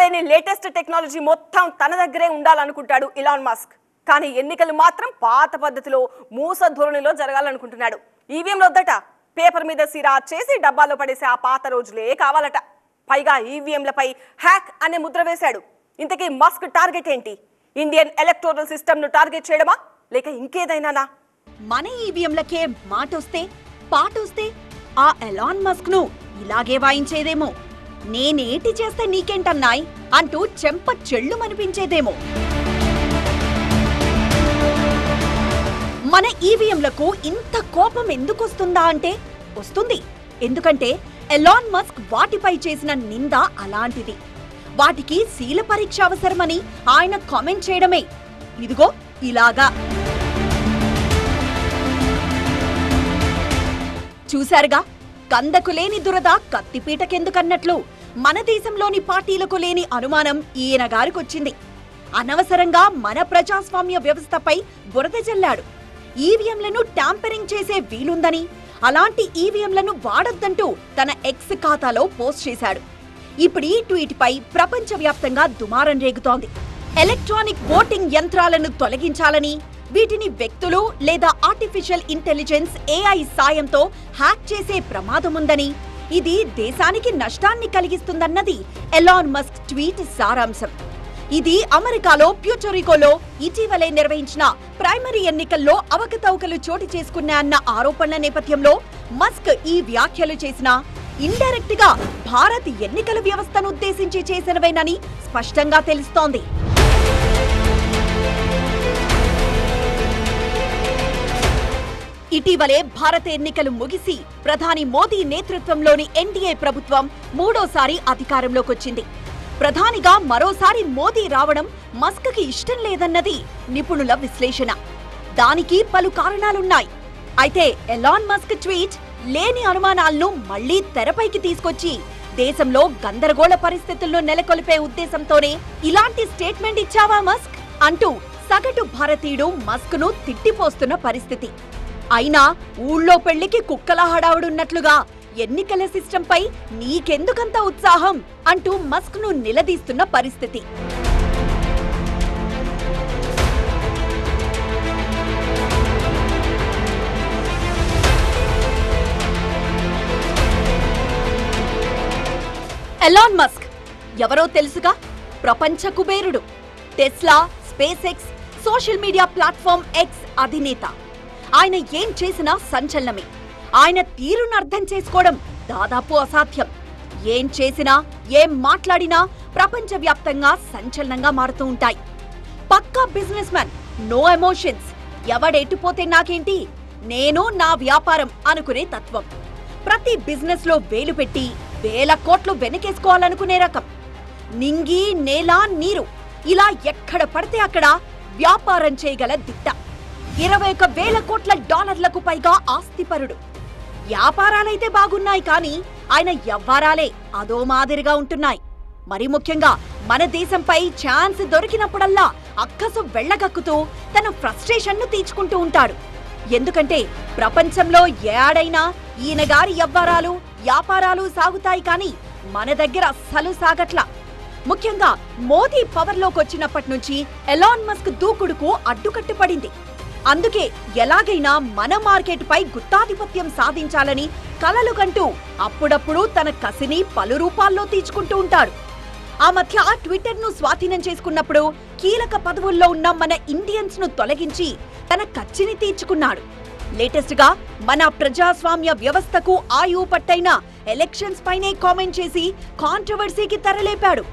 లేని latest technology మొత్తం తన దగ్గరే ఉండాలనుకుంటాడు ఇలాన్ మస్క్ కానీ ఎన్నికలు మాత్రం పాత పద్ధతిలో మూస ధోరణిలో జరగాలనుకుంటున్నాడు ఈవీఎంలు వద్దట పేపర్ మీద సిరా చేసి డబ్బాలో పడేసే ఆ పాత రోజులే కావాలట పైగా ఈవీఎంలపై హ్యాక్ అనే ముద్ర వేశాడు ఇంతకీ మస్క్ టార్గెట్ ఏంటి ఇండియన్ ఎలక్టోరల్ సిస్టమ్ ను టార్గెట్ చేయడమా లేక ఇంకేదైనానా మన ఈవీఎంలకే మాటొస్తే పాటొస్తే ఆ ఎలాన్ మస్క్ ను ఇలాగే వాయించేదేమో నేనేటి చేస్తే నీకేంటన్నాయ్ అంటూ చెంప చెళ్ళు మనిపించేదేమో మన ఈవీఎంలకు ఇంత కోపం ఎందుకొస్తుందా అంటే వస్తుంది ఎందుకంటే ఎలాన్ మస్క్ వాటిపై చేసిన నింద అలాంటిది వాటికి శీల పరీక్ష అవసరమని ఆయన కామెంట్ చేయడమే ఇదిగో ఇలాగా చూశారుగా కందకు లేని దురద కత్తిపీటకెందుకన్నట్లు మన దేశంలోని పార్టీలకు లేని అనుమానం ఈయన గారికొచ్చింది అనవసరంగా మన ప్రజాస్వామ్య వ్యవస్థపై బురద జల్లాడు ఈవీఎంలను ట్యాంపరింగ్ చేసే వీలుందని అలాంటి ఈవీఎంలను వాడొద్దంటూ తన ఎక్స్ ఖాతాలో పోస్ట్ చేశాడు ఇప్పుడు ఈ ట్వీట్ పై ప్రపంచవ్యాప్తంగా దుమారం రేగుతోంది ఎలక్ట్రానిక్ ఓటింగ్ యంత్రాలను తొలగించాలని వీటిని వ్యక్తులు లేదా ఆర్టిఫిషియల్ ఇంటెలిజెన్స్ ఏఐ సాయంతో హ్యాక్ చేసే ప్రమాదముందని ఇది దేశానికి నష్టాన్ని కలిగిస్తుందన్నది ఎలాన్ మస్క్ ట్వీట్ సారాంశం ఇది అమెరికాలో ప్యూటోరికోలో ఇటీవలే నిర్వహించిన ప్రైమరీ ఎన్నికల్లో అవకతవకలు చోటు చేసుకున్నాయన్న ఆరోపణల నేపథ్యంలో మస్క్ ఈ వ్యాఖ్యలు చేసిన ఇండైరెక్ట్ గా భారత్ ఎన్నికల వ్యవస్థను ఉద్దేశించి చేసినవేనని స్పష్టంగా తెలుస్తోంది ఇటీవలే భారత ఎన్నికలు ముగిసి ప్రధాని మోదీ నేతృత్వంలోని ఎన్డీఏ ప్రభుత్వం మూడోసారి అధికారంలోకొచ్చింది ప్రధానిగా మరోసారి మోదీ రావడం మస్క్కి ఇష్టం లేదన్నది నిపుణుల విశ్లేషణ దానికి పలు కారణాలున్నాయి అయితే ఎలాన్ మస్క్ ట్వీట్ లేని అనుమానాలను మళ్లీ తెరపైకి తీసుకొచ్చి దేశంలో గందరగోళ పరిస్థితులను నెలకొల్పే ఉద్దేశంతోనే ఇలాంటి స్టేట్మెంట్ ఇచ్చావా మస్క్ అంటూ సగటు భారతీయుడు మస్క్ ను తిట్టిపోస్తున్న పరిస్థితి అయినా ఊళ్ళో పెళ్లికి కుక్కల హడావుడున్నట్లుగా ఎన్నికల సిస్టంపై నీకెందుకంత ఉత్సాహం అంటూ మస్క్ ను నిలదీస్తున్న పరిస్థితి ఎలాన్ మస్క్ ఎవరో తెలుసుగా ప్రపంచ కుబేరుడు Tesla SpaceX social media platform X అధినేత ఆయన ఏం చేసినా సంచలనమే ఆయన తీరును అర్థం చేసుకోవడం దాదాపు అసాధ్యం ఏం చేసినా ఏం మాట్లాడినా ప్రపంచవ్యాప్తంగా సంచలనంగా మారుతూ ఉంటాయి పక్కా బిజినెస్ మ్యాన్ నో ఎమోషన్స్ ఎవడెట్టుపోతే నాకేంటి నేను నా వ్యాపారం అనుకునే తత్వం ప్రతి బిజినెస్ లో వేలు పెట్టి వేల కోట్లు వెనకేసుకోవాలనుకునే రకం నింగి నేల నీరు ఇలా ఎక్కడ పడితే అక్కడ వ్యాపారం చేయగల దిట్ట ఇరవై ఒక వేల కోట్ల డాలర్లకు పైగా ఆస్తిపరుడు వ్యాపారాలైతే బాగున్నాయి కానీ ఆయన వ్యవహారాలే అదో మాదిరిగా ఉంటున్నాయి మరి ముఖ్యంగా మన దేశంపై ఛాన్స్ దొరికినప్పుడల్లా అక్కసు వెళ్ళగక్కుతూ తన ఫ్రస్ట్రేషన్ ను తీర్చుకుంటూ ఉంటాడు ఎందుకంటే ప్రపంచంలో ఏడైనా ఈయన గారి వ్యవహారాలు వ్యాపారాలు సాగుతాయి కానీ మన దగ్గర అస్సలు సాగట్లా ముఖ్యంగా మోదీ పవర్లోకి వచ్చినప్పటి నుంచి ఎలాన్ మస్క్ దూకుడుకు అడ్డుకట్టు పడింది అందుకే ఎలాగైనా మన మార్కెట్ పై గుత్తాధిపత్యం సాధించాలని కలలు కంటూ అప్పుడప్పుడు తన కసిని పలు రూపాల్లో తీర్చుకుంటూ ఉంటాడు ఆ మధ్య ట్విట్టర్ ను స్వాధీనం చేసుకున్నప్పుడు కీలక పదవుల్లో ఉన్న మన ఇండియన్స్ ను తొలగించి తన కచ్చిని తీర్చుకున్నాడు లేటెస్ట్ గా మన ప్రజాస్వామ్య వ్యవస్థకు ఆయువు పట్టైన ఎలక్షన్స్ పైనే కామెంట్ చేసి కాంట్రవర్సీకి తెరలేపాడు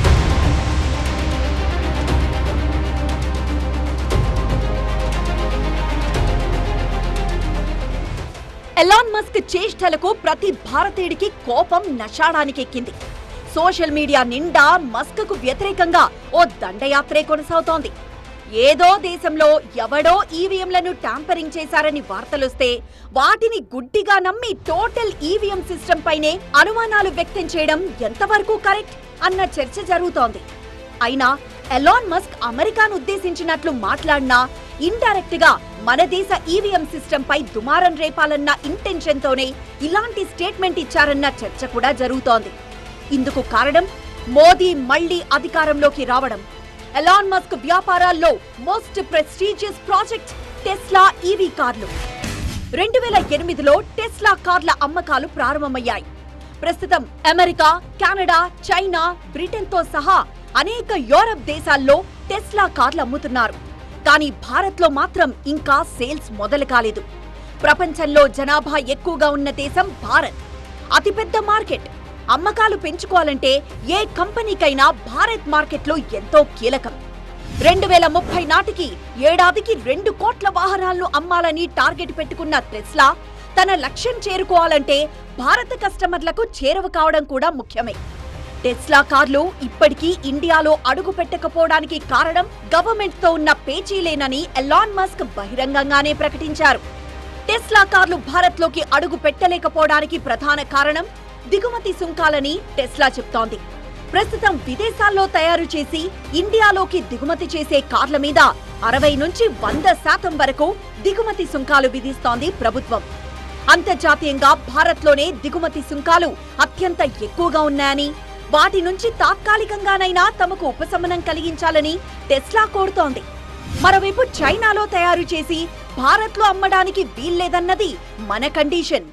ఎలాన్ మస్క్ చేష్టలకు ప్రతి భారతీయుడికి కోపం నషాడానికెక్కింది సోషల్ మీడియా నిండా మస్క్ కు వ్యతిరేకంగా ఓ దండయాత్రే కొనసాగుతోంది ఏదో దేశంలో ఎవడో ఈవీఎంలను ట్యాంపరింగ్ చేశారని వార్తలొస్తే వాటిని గుడ్డిగా నమ్మి టోటల్ ఈవీఎం సిస్టమ్ పైనే అనుమానాలు వ్యక్తం చేయడం ఎంతవరకు కరెక్ట్ అన్న చర్చ జరుగుతోంది అయినా ఎలాన్ మస్క్ అమెరికాను ఉద్దేశించినట్లు మాట్లాడినా ఇండైరెక్ట్ గా మన దేశ ఈవీఎం సిస్టమ్ పై దుమారం రేపాలన్న ఇంటెన్షన్ తోనే ఇలాంటి స్టేట్మెంట్ ఇచ్చారన్న చర్చ కూడా జరుగుతోంది ఇందుకు కారణం మోదీ మళ్లీ అధికారంలోకి రావడం ఎలాన్ మస్క్ వ్యాపారాల్లో most prestigious project Tesla EV కార్లు రెండు వేల ఎనిమిదిలో టెస్లా కార్ల అమ్మకాలు ప్రారంభమయ్యాయి ప్రస్తుతం అమెరికా కెనడా చైనా బ్రిటన్ తో సహా అనేక యూరప్ దేశాల్లో టెస్లా కార్లు అమ్ముతున్నారు కానీ భారత్ లో మాత్రం ఇంకా సేల్స్ మొదలు కాలేదు ప్రపంచంలో జనాభా ఎక్కువగా ఉన్న దేశం భారత్ అతిపెద్ద మార్కెట్ అమ్మకాలు పెంచుకోవాలంటే ఏ కంపెనీకైనా భారత్ మార్కెట్లో ఎంతో కీలకం రెండు వేల ముప్పై నాటికి ఏడాదికి రెండు కోట్ల వాహనాలను అమ్మాలని టార్గెట్ పెట్టుకున్న టెస్లా తన లక్ష్యం చేరుకోవాలంటే భారత కస్టమర్లకు చేరువ కావడం కూడా ముఖ్యమే టెస్లా కార్లు ఇప్పటికీ ఇండియాలో అడుగు పెట్టకపోవడానికి కారణం గవర్నమెంట్ తో ఉన్న పేచీలేనని ఎలాన్ మస్క్ బహిరంగంగానే ప్రకటించారు టెస్లా కార్లు భారత్ లోకి అడుగు పెట్టలేకపోవడానికి ప్రధాన కారణం దిగుమతి సుంకాలని టెస్లా చెప్తోంది ప్రస్తుతం విదేశాల్లో తయారు చేసి ఇండియాలోకి దిగుమతి చేసే కార్ల మీద అరవై నుంచి వంద శాతం వరకు దిగుమతి సుంకాలు విధిస్తోంది ప్రభుత్వం అంతర్జాతీయంగా భారత్లోనే దిగుమతి సుంకాలు అత్యంత ఎక్కువగా ఉన్నాయని వాటి నుంచి తాత్కాలికంగానైనా తమకు ఉపశమనం కలిగించాలని టెస్లా కోరుతోంది మరోవైపు చైనాలో తయారు చేసి భారత్లో అమ్మడానికి వీల్లేదన్నది మన condition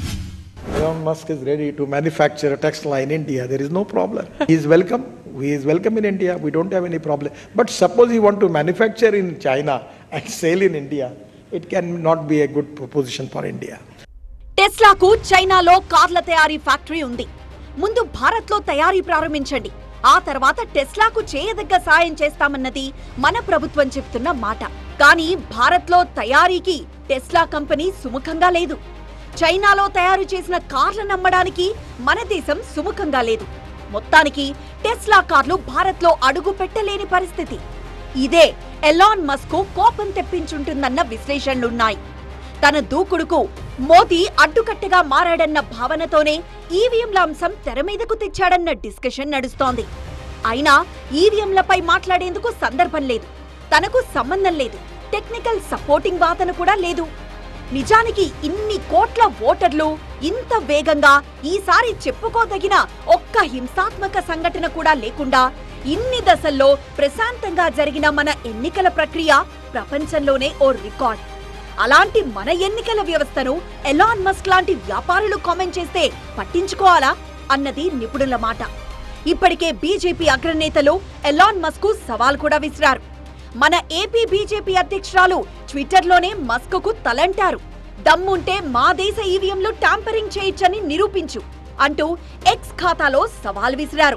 Elon Musk is ready to manufacture a Tesla in India. There is no problem. He is welcome. He is welcome in India. We don't have any problem. But suppose he want to manufacture in China and sell in India, it cannot be a good proposition for India. టెస్లాకు చైనాలో కార్ల తయారీ factory ఉంది ముందు భారత్లో తయారీ ప్రారంభించండి ఆ తర్వాత టెస్లాకు చేయదగ్గ సాయం చేస్తామన్నది మన ప్రభుత్వం చెప్తున్న మాట కానీ భారత్లో తయారీకి టెస్లా కంపెనీ సుముఖంగా లేదు చైనాలో తయారు చేసిన కార్లను నమ్మడానికి మన దేశం సుముఖంగా లేదు మొత్తానికి టెస్లా కార్లు భారత్లో అడుగు పెట్టలేని పరిస్థితి ఇదే ఎలాన్ మస్క్ కోపం తెప్పించుంటుందన్న విశ్లేషణలున్నాయి తన దూకుడుకు మోదీ అడ్డుకట్టగా మారాడన్న భావనతోనే ఈవీఎంల అంశం తెర మీదకు తెచ్చాడన్న డిస్కషన్ నడుస్తోంది అయినా ఈవీఎంలపై మాట్లాడేందుకు సందర్భం లేదు తనకు సంబంధం లేదు టెక్నికల్ సపోర్టింగ్ వాదన కూడా లేదు నిజానికి ఇన్ని కోట్ల ఓటర్లు ఇంత వేగంగా ఈసారి చెప్పుకోదగిన ఒక్క హింసాత్మక సంఘటన కూడా లేకుండా ఇన్ని దశల్లో ప్రశాంతంగా జరిగిన మన ఎన్నికల ప్రక్రియ ప్రపంచంలోనే ఓ రికార్డ్ అలాంటి మన ఎన్నికల వ్యవస్థను ఎలాన్ మస్క్ లాంటి వ్యాపారులు కామెంట్ చేస్తే పట్టించుకోవాలా అన్నది నిపుణుల మాట ఇప్పటికే బీజేపీ అగ్రనేతలు ఎలాన్ మస్క్ సవాల్ కూడా విసిరారు మన ఏపీ బీజేపీ అధ్యక్షురాలు ట్విట్టర్లోనే మస్క్ కు తలంటారు దమ్ముంటే మా దేశ ఈవీఎంలు ట్యాంపరింగ్ చేయొచ్చని నిరూపించు అంటూ ఎక్స్ ఖాతాలో సవాల్ విసిరారు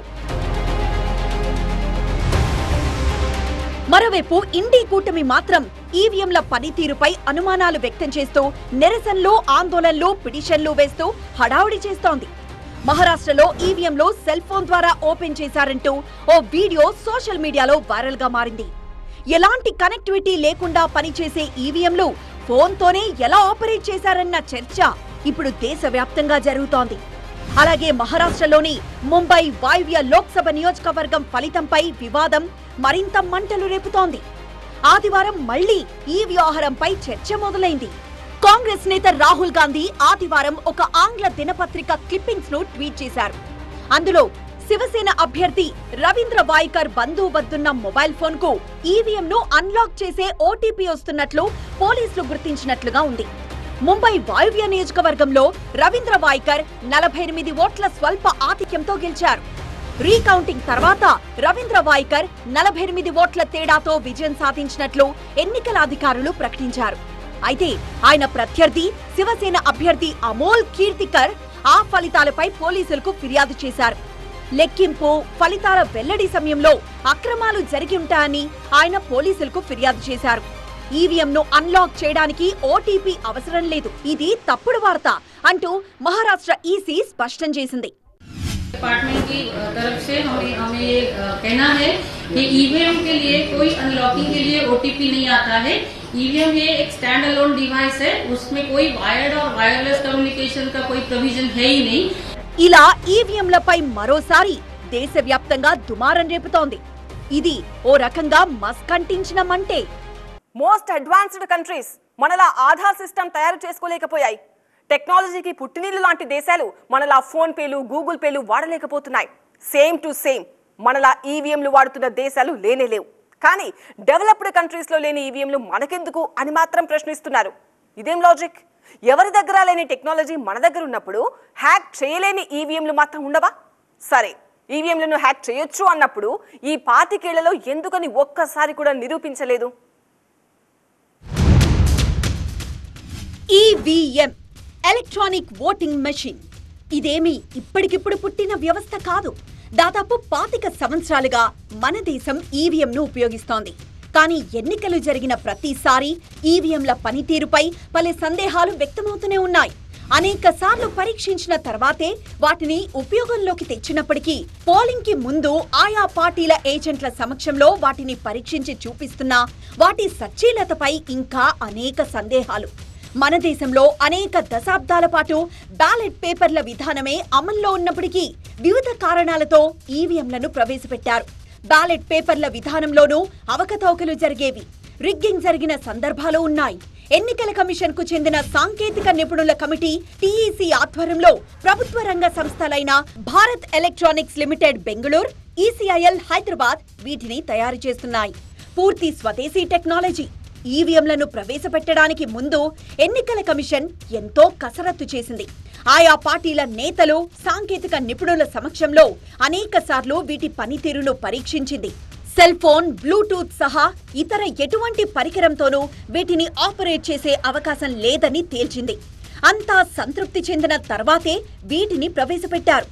మరోవైపు ఇండీ కూటమి మాత్రం ఈవీఎంల పనితీరుపై అనుమానాలు వ్యక్తం చేస్తూ నిరసనలు ఆందోళనలు పిటిషన్లు వేస్తూ హడావుడి చేస్తోంది మహారాష్ట్రలో ఈవీఎంలో సెల్ ఫోన్ ద్వారా ఓపెన్ చేశారంటూ ఓ వీడియో సోషల్ మీడియాలో వైరల్ గా మారింది ఎలాంటి కనెక్టివిటీ లేకుండా పనిచేసే ఈవీఎంలు ఫోన్తోనే ఎలా ఆపరేట్ చేశారన్న చర్చ ఇప్పుడు దేశవ్యాప్తంగా జరుగుతోంది అలాగే మహారాష్ట్రలోని ముంబై వాయువ్య లోక్సభ నియోజకవర్గం ఫలితంపై వివాదం మరింత మంటలు రేపుతోంది ఆదివారం మళ్లీ ఈ వ్యవహారంపై చర్చ మొదలైంది కాంగ్రెస్ నేత రాహుల్ గాంధీ ఆదివారం ఒక ఆంగ్ల దినపత్రిక క్లిప్పింగ్స్ ను ట్వీట్ చేశారు అందులో శివసేన అభ్యర్థి రవీంద్ర వాయికర్ బంధువు వద్దున్న మొబైల్ ఫోన్ కు ఈవీఎం ను అన్లాక్ చేసే ఓటీపీ వస్తున్నట్లు పోలీసులు గుర్తించినట్లుగా ఉంది ముంబై వాయువ్య నియోజకవర్గంలో రవీంద్ర వాయికర్ నలభై ఎనిమిది ఓట్ల స్వల్ప ఆధిక్యంతో గెలిచారు రీకౌంటింగ్ తర్వాత రవీంద్ర వాయికర్ నలభై ఎనిమిది ఓట్ల తేడాతో విజయం సాధించినట్లు ఎన్నికల అధికారులు ప్రకటించారు అయితే ఆయన ప్రత్యర్థి శివసేన అభ్యర్థి అమోల్ కీర్తికర్ ఆ ఫలితాలపై పోలీసులకు ఫిర్యాదు చేశారు లెక్కింపు ఫలితాల వెల్లడి సమయంలో అక్రమాలు జరిగి ఉంటాయని ఆయన పోలీసులకు ఫిర్యాదు చేశారు ఈవీఎం ను అన్లాక్ చేయడానికి ఓటీపీ అవసరం లేదు ఇది తప్పుడు వార్త అంటూ మహారాష్ట్ర ఈసీ స్పష్టం చేసింది डिपार्टमेंट की अ, तरफ से हमें हमें ये अ, कहना है कि ईवीएम के लिए कोई अनलॉकिंग के लिए ओटीपी नहीं आता है ईवीएम ये एक स्टैंड अलोन डिवाइस है उसमें कोई वायर्ड और वायरलेस कम्युनिकेशन का कोई प्रोविजन है ही नहीं ఇలా ఈవీఎంలపై మరోసారి దేశవ్యాప్తంగా దుమారం రేపుతోంది ఇది ఓ రకంగా మస్కంటించిన మంటే మోస్ట్ అడ్వాన్స్డ్ కంట్రీస్ మనలా ఆధార్ సిస్టమ్ తయారు చేసుకోలేకపోయాయి టెక్నాలజీకి పుట్టినీళ్ళు లాంటి దేశాలు మనలా ఫోన్ పేలు గూగుల్ పేలు వాడలేకపోతున్నాయి సేమ్ టు సేమ్ మనలా ఈవీఎంలు వాడుతున్న దేశాలు లేనే లేవు కానీ డెవలప్డ్ కంట్రీస్లో లేని ఈవీఎంలు మనకెందుకు అని మాత్రం ప్రశ్నిస్తున్నారు ఇదేం లాజిక్ ఎవరి దగ్గర లేని టెక్నాలజీ మన దగ్గర ఉన్నప్పుడు హ్యాక్ చేయలేని ఈవీఎంలు మాత్రం ఉండవా సరే ఈవీఎంలను హ్యాక్ చేయొచ్చు అన్నప్పుడు ఈ పాతికేళ్లలో ఎందుకని ఒక్కసారి కూడా నిరూపించలేదు ఈవీఎం ఎలక్ట్రానిక్ ఓటింగ్ మెషిన్ ఇదేమి ఇప్పటికిప్పుడు పుట్టిన వ్యవస్థ కాదు దాదాపు పాతిక సంవత్సరాలుగా మన దేశం ఈవీఎంను ఉపయోగిస్తోంది కానీ ఎన్నికలు జరిగిన ప్రతిసారి ఈవీఎంల పనితీరుపై పలు సందేహాలు వ్యక్తమవుతూనే ఉన్నాయి అనేక సార్లు పరీక్షించిన తర్వాతే వాటిని ఉపయోగంలోకి తెచ్చినప్పటికీ పోలింగ్ కి ముందు ఆయా పార్టీల ఏజెంట్ల సమక్షంలో వాటిని పరీక్షించి చూపిస్తున్నా వాటి సచ్చీలతపై ఇంకా అనేక సందేహాలు మన దేశంలో అనేక దశాబ్దాల పాటు బ్యాలెట్ పేపర్ల విధానమే అమల్లో ఉన్నప్పటికీ వివిధ కారణాలతో ఈవీఎంలను ప్రవేశపెట్టారు బ్యాలెట్ పేపర్ల విధానంలోనూ అవకతవకలు జరిగేవి రిగ్గింగ్ జరిగిన సందర్భాలు ఉన్నాయి ఎన్నికల కమిషన్ కు చెందిన సాంకేతిక నిపుణుల కమిటీ టీఈసీ ఆధ్వర్యంలో ప్రభుత్వ రంగ సంస్థలైన Bharat electronics limited Bengaluru ECIL Hyderabad వీటిని తయారు చేస్తున్నాయి పూర్తి స్వదేశీ టెక్నాలజీ ఈవీఎంలను ప్రవేశపెట్టడానికి ముందు ఎన్నికల కమిషన్ ఎంతో కసరత్తు చేసింది ఆయా పార్టీల నేతలు సాంకేతిక నిపుణుల సమక్షంలో అనేక సార్లు వీటి పనితీరును పరీక్షించింది సెల్ ఫోన్ బ్లూటూత్ సహా ఇతర ఎటువంటి పరికరంతోనూ వీటిని ఆపరేట్ చేసే అవకాశం లేదని తేల్చింది అంతా సంతృప్తి చెందిన తర్వాతే వీటిని ప్రవేశపెట్టారు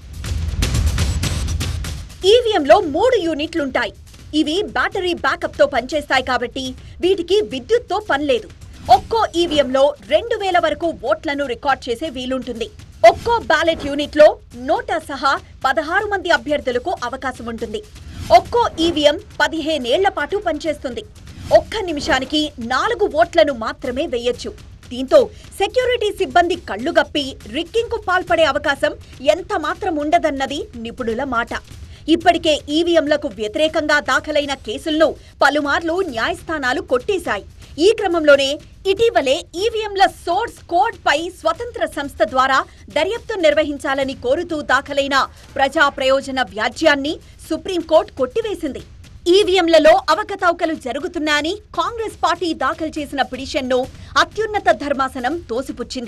ఈవీఎంలో మూడు యూనిట్లుంటాయి ఇవి బ్యాటరీ బ్యాకప్ తో పనిచేస్తాయి కాబట్టి వీటికి విద్యుత్తో పనిలేదు ఒక్కో ఈవీఎంలో రెండు వేల వరకు ఓట్లను రికార్డ్ చేసే వీలుంటుంది ఒక్కో బ్యాలెట్ యూనిట్ లో నోటా సహా పదహారు మంది అభ్యర్థులకు అవకాశం ఉంటుంది ఒక్కో ఈవీఎం పదిహేనేళ్ల పాటు పనిచేస్తుంది ఒక్క నిమిషానికి నాలుగు ఓట్లను మాత్రమే వేయొచ్చు దీంతో సెక్యూరిటీ సిబ్బంది కళ్లుగప్పి రిగ్గింగ్కు పాల్పడే అవకాశం ఎంత మాత్రం ఉండదన్నది నిపుణుల మాట ఇప్పటికే ఈవీఎంలకు వ్యతిరేకంగా దాఖలైన కేసులను పలుమార్లు న్యాయస్థానాలు కొట్టేశాయి ఈ క్రమంలోనే ఇటీవలే ఈవీఎంల సోర్స్ కోడ్ పై స్వతంత్ర సంస్థ ద్వారా దర్యాప్తు నిర్వహించాలని కోరుతూ దాఖలైన ప్రజా ప్రయోజన వ్యాజ్యాన్ని సుప్రీంకోర్టు కొట్టివేసింది ఈవీఎంలలో అవకతవకలు జరుగుతున్నాయని కాంగ్రెస్ పార్టీ దాఖలు చేసిన పిటిషన్ను అత్యున్నత ధర్మాసనం తోసిపుచ్చింది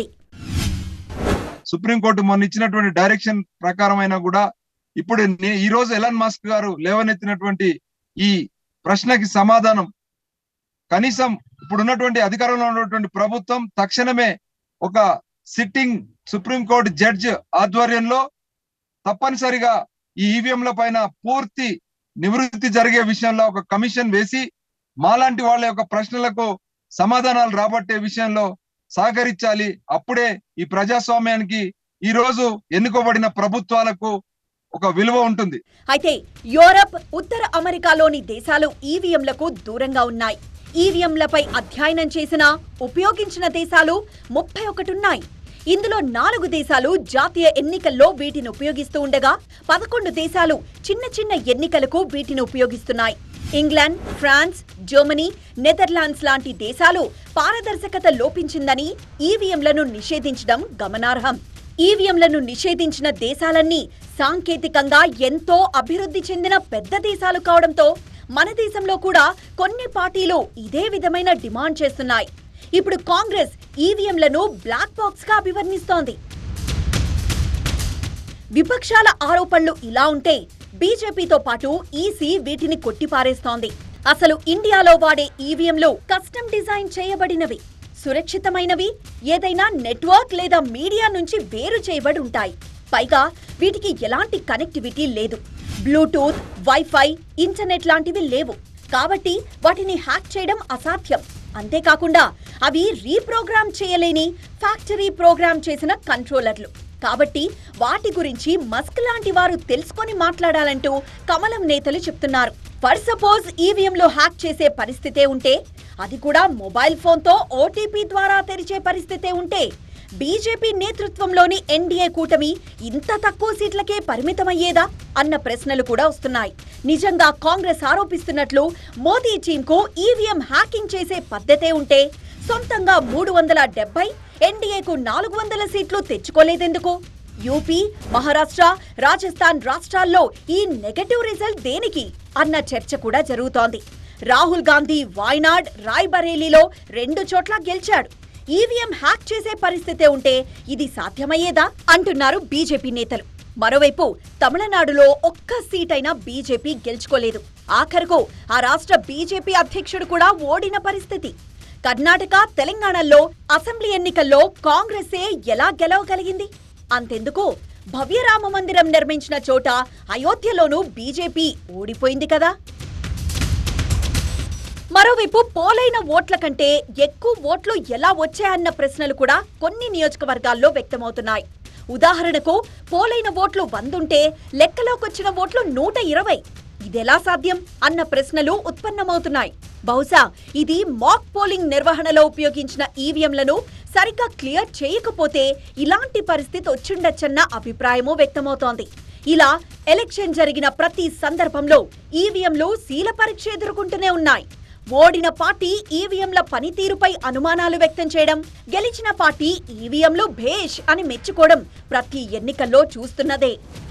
సుప్రీంకోర్టు మొన్న ఇచ్చినటువంటి డైరెక్షన్ ప్రకారమైనా కూడా ఇప్పుడు నే- ఈ రోజు ఎలన్ మస్క్ గారు లేవనెత్తినటువంటి ఈ ప్రశ్నకి సమాధానం కనీసం ఇప్పుడు ఉన్నటువంటి అధికారంలో ఉన్నటువంటి ప్రభుత్వం తక్షణమే ఒక సిట్టింగ్ సుప్రీంకోర్టు జడ్జ్ ఆధ్వర్యంలో తప్పనిసరిగా ఈ ఈవీఎంల పైన పూర్తి నివృత్తి జరిగే విషయంలో ఒక కమిషన్ వేసి మాలాంటి వాళ్ళ యొక్క ప్రశ్నలకు సమాధానాలు రాబట్టే విషయంలో సహకరించాలి అప్పుడే ఈ ప్రజాస్వామ్యానికి ఈ రోజు ఎన్నుకోబడిన ప్రభుత్వాలకు ఒక విలువ ఉంటుంది అయితే యూరప్ ఉత్తర అమెరికాలోని దేశాలు ఈవీఎంలకు దూరంగా ఉన్నాయి ఈవీఎంలపై అధ్యయనం చేసిన ఉపయోగించిన దేశాలు ముప్పై ఒకటున్నాయి ఇందులో నాలుగు దేశాలు జాతీయ ఎన్నికల్లో వీటిని ఉపయోగిస్తూ ఉండగా పదకొండు దేశాలు చిన్న చిన్న ఎన్నికలకు వీటిని ఉపయోగిస్తున్నాయి ఇంగ్లాండ్ ఫ్రాన్స్ జర్మనీ నెదర్లాండ్స్ లాంటి దేశాలు పారదర్శకత లోపించిందని ఈవీఎంలను నిషేధించడం గమనార్హం ఈవీఎంలను నిషేధించిన దేశాలన్నీ సాంకేతికంగా ఎంతో అభివృద్ధి చెందిన పెద్ద దేశాలు కావడంతో మన దేశంలో కూడా కొన్ని పార్టీలు ఇదే విధమైన డిమాండ్ చేస్తున్నాయి ఇప్పుడు కాంగ్రెస్ ఈవీఎంలను బ్లాక్ బాక్స్ గా అభివర్ణిస్తోంది విపక్షాల ఆరోపణలు ఇలా ఉంటే బీజేపీతో పాటు ఈసీ వీటిని కొట్టిపారేస్తోంది అసలు ఇండియాలో వాడే ఈవీఎంలు కస్టమ్ డిజైన్ చేయబడినవి సురక్షితమైనవి ఏదైనా నెట్వర్క్ లేదా మీడియా నుంచి వేరు చేయబడి ఉంటాయి పైగా వీటికి ఎలాంటి కనెక్టివిటీ లేదు బ్లూటూత్ వైఫై ఇంటర్నెట్ లాంటివి లేవు కాబట్టి వాటిని హ్యాక్ చేయడం అసాధ్యం అంతేకాకుండా అవి రీప్రోగ్రామ్ చేయలేని ఫ్యాక్టరీ ప్రోగ్రామ్ చేసిన కంట్రోలర్లు కాబట్టి వాటి గురించి మస్క్ లాంటి వారు తెలుసుకొని మాట్లాడాలంటూ కమలం నేతలు చెప్తున్నారు ఫర్ సపోజ్ ఈవీఎంలో హ్యాక్ చేసే పరిస్థితే ఉంటే అది కూడా మొబైల్ ఫోన్తో ఓటీపీ ద్వారా తెరిచే పరిస్థితే ఉంటే బీజేపీ నేతృత్వంలోని ఎన్డీఏ కూటమి ఇంత తక్కువ సీట్లకే పరిమితమయ్యేదా అన్న ప్రశ్నలు కూడా వస్తున్నాయి నిజంగా కాంగ్రెస్ ఆరోపిస్తున్నట్లు మోదీ టీంకు ఈవీఎం హ్యాకింగ్ చేసే పద్ధతే ఉంటే సొంతంగా మూడు వందల డెబ్బై ఎన్డీఏకు నాలుగు వందల సీట్లు తెచ్చుకోలేదెందుకు యూపీ మహారాష్ట్ర రాజస్థాన్ రాష్ట్రాల్లో ఈ నెగటివ్ రిజల్ట్ దేనికి అన్న చర్చ కూడా జరుగుతోంది రాహుల్ గాంధీ వాయనాడ్ రాయ్బరేలీలో రెండు చోట్ల గెలిచాడు ఈవీఎం హ్యాక్ చేసే పరిస్థితే ఉంటే ఇది సాధ్యమయ్యేదా అంటున్నారు బీజేపీ నేతలు మరోవైపు తమిళనాడులో ఒక్క సీటైనా బీజేపీ గెలుచుకోలేదు ఆఖరకు ఆ రాష్ట్ర బీజేపీ అధ్యక్షుడు కూడా ఓడిన పరిస్థితి కర్ణాటక తెలంగాణలో అసెంబ్లీ ఎన్నికల్లో కాంగ్రెసే ఎలా గెలవగలిగింది అంతెందుకు భవ్యరామ మందిరం నిర్మించిన చోట అయోధ్యలోనూ బీజేపీ ఓడిపోయింది కదా మరోవైపు పోలైన ఓట్ల కంటే ఎక్కువ ఓట్లు ఎలా వచ్చాయన్న ప్రశ్నలు కూడా కొన్ని నియోజకవర్గాల్లో వ్యక్తమవుతున్నాయి ఉదాహరణకు పోలైన ఓట్లు వందుంటే లెక్కలోకొచ్చిన ఓట్లు నూట ఇరవై ఇదెలా సాధ్యం అన్న ప్రశ్నలు ఉత్పన్నమవుతున్నాయి బహుశా ఇది మాక్ పోలింగ్ నిర్వహణలో ఉపయోగించిన ఈవీఎంలను సరిగ్గా క్లియర్ చేయకపోతే ఇలాంటి పరిస్థితి వచ్చిండొచ్చన్న అభిప్రాయమూ వ్యక్తమవుతోంది ఇలా ఎలక్షన్ జరిగిన ప్రతి సందర్భంలో ఈవీఎంలు శీల పరీక్ష ఎదుర్కొంటూనే ఉన్నాయి ఓడిన పార్టీ ఈవీఎంల పనితీరుపై అనుమానాలు వ్యక్తం చేయడం గెలిచిన పార్టీ ఈవీఎంలు భేష్ అని మెచ్చుకోవడం ప్రతి ఎన్నికల్లో చూస్తున్నదే